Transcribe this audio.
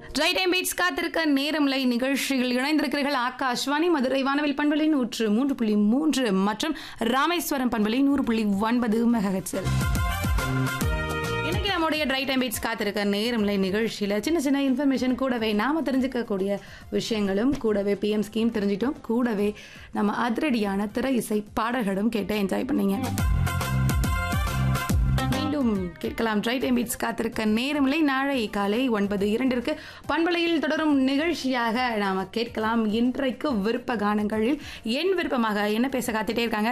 try time beats காத்திருக்க நேரமில்லை நிகழ்ச்சியில் இணைந்திருக்கிறீர்கள் ஆகாஷ்வாணி மதுரை வானவில் பண்பலை நூற்று மூன்று புள்ளி மூன்று மற்றும் ராமேஸ்வரம் பண்பலை நூறு புள்ளி ஒன்பது மெகஹெட்ஸில் இன்னைக்கு நம்முடைய ட்ரை டைம் பீட்ஸ் காத்திருக்க நேரமில்லை நிகழ்ச்சியில் சின்ன சின்ன இன்ஃபர்மேஷன் கூடவே நாம தெரிஞ்சுக்கக்கூடிய விஷயங்களும் கூடவே பிஎம் ஸ்கீம் தெரிஞ்சிட்டோம் கூடவே நம்ம அதிரடியான திரை இசை பாடல்களும் கேட்டு என்ஜாய் பண்ணீங்க மீண்டும் கேட்கலாம் ட்ரை டைம் பீட்ஸ் காத்திருக்க நேரமில்லை நாளை காலை ஒன்பது இரண்டிற்கு பண்பலையில் தொடரும் நிகழ்ச்சியாக நாம கேட்கலாம் இன்றைக்கு விருப்ப கானங்களில் என் விருப்பமாக என்ன பேச காத்துட்டே இருக்காங்க